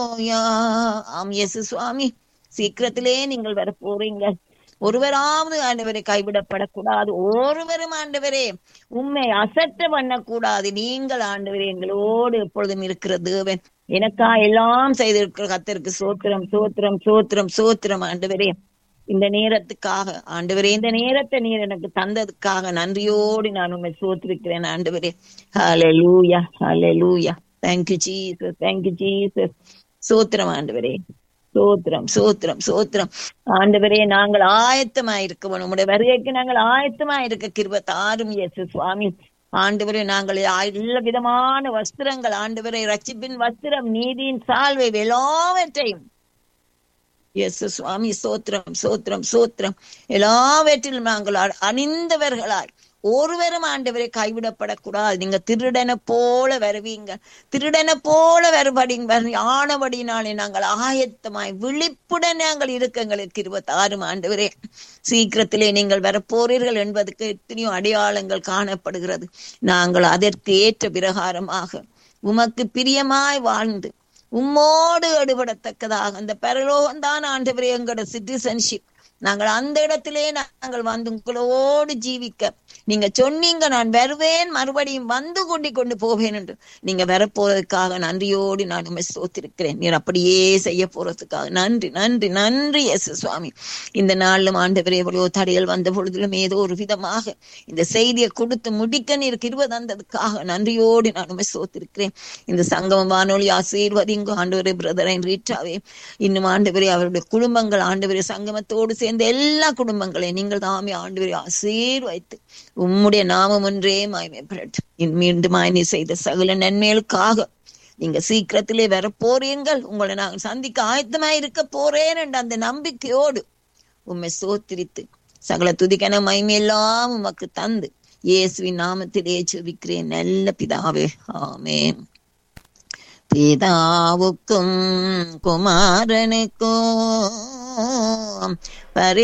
ஆம் இயேசு சுவாமி சீக்கிரத்திலே நீங்கள் வர போறீங்க ஒருவராவது ஆண்டவரை கைவிடப்படக்கூடாது ஒருவரும் ஆண்டவரே உண்மை அசட்ட பண்ணக்கூடாது நீங்கள் ஆண்டவரே எங்களோடு எப்பொழுதும் இருக்கிற தேவன் எனக்கா எல்லாம் செய்திருக்கிற கத்தருக்கு சோத்திரம் சோத்திரம் சோத்திரம் சோத்திரம் ஆண்டவரே இந்த நேரத்துக்காக ஆண்டவரே இந்த நேரத்தை நீர் எனக்கு தந்ததுக்காக நன்றியோடு நான் உண்மை சோத்திருக்கிறேன் ஆண்டவரே ஹalleluya ஹalleluya thank you jesus thank you jesus சோத்திரம் ஆண்டவரே சோத்திரம் சோத்திரம் சோத்திரம் ஆண்டவரே நாங்கள் ஆயத்தமா இருக்கணும் உங்களுடைய வருகைக்கு நாங்கள் ஆயத்தமா இருக்க கிருப தாரும் இயேசு சுவாமி ஆண்டவரே நாங்கள் எல்லா விதமான வஸ்திரங்கள் ஆண்டவரை ரட்சிப்பின் வஸ்திரம் நீதியின் சால்வை எல்லாவற்றையும் இயேசு சுவாமி சோத்திரம் சோத்திரம் சோத்திரம் எல்லாவற்றிலும் நாங்கள் அ- அணிந்தவர்களாய் ஒருவரும் ஆண்டவரை கைவிடப்படக்கூடாது நீங்க திருடனை போல வருவீங்க திருடனை போல வருபடிங்க ஆனபடினாலே நாங்கள் ஆயத்தமாய் விழிப்புடன் நாங்கள் இருக்க எங்களுக்கு இருபத்தாறு ஆண்டவரே சீக்கிரத்திலே நீங்கள் வரப்போறீர்கள் என்பதற்கு எத்தனையோ அடையாளங்கள் காணப்படுகிறது நாங்கள் அதற்கு ஏற்ற பிரகாரமாக உமக்கு பிரியமாய் வாழ்ந்து உம்மோடு எடுபடத்தக்கதாக அந்த பரலோகம் தான் ஆண்டவரே எங்களோட சிட்டிசன்ஷிப் நாங்கள் அந்த இடத்திலே நாங்கள் வந்து உங்களோடு ஜீவிக்க நீங்க சொன்னீங்க நான் வருவேன் மறுபடியும் வந்து கொண்டு கொண்டு போவேன் என்று நீங்க வரப்போறதுக்காக நன்றியோடு நான் உண்மை சோத்திருக்கிறேன் நீர் அப்படியே செய்ய போறதுக்காக நன்றி நன்றி நன்றி எஸ் சுவாமி இந்த நாளிலும் ஆண்டவரே எவ்வளவோ தடைகள் வந்த பொழுதிலும் ஏதோ ஒரு விதமாக இந்த செய்தியை கொடுத்து முடிக்க நீர் கிருப தந்ததுக்காக நன்றியோடு நான் உண்மை சோத்திருக்கிறேன் இந்த சங்கம வானொலி ஆசீர்வதிங்க ஆண்டவரே பிரதரை ரீட்டாவே இன்னும் ஆண்டவரே அவருடைய குடும்பங்கள் ஆண்டவரே சங்கமத்தோடு சேர்ந்த எல்லா குடும்பங்களையும் நீங்கள் தாமே ஆண்டவரே ஆசீர்வைத்து உம்முடைய நாமம் ஒன்றே மாய்மைப்படட்டும் மீண்டுமாய் நீ செய்த சகல நன்மைகளுக்காக நீங்க சீக்கிரத்திலே வர போறீங்கள் உங்களை நான் சந்திக்க ஆயத்தமாய் இருக்க போறேன் என்ற அந்த நம்பிக்கையோடு உம்மை சோத்திரித்து சகல துதிக்கன மகிமையெல்லாம் உமக்கு தந்து இயேசுவின் நாமத்திலே ஜெபிக்கிறேன் நல்ல பிதாவே ஆமென் பிதாவுக்கும் குமாரனுக்கும் பரி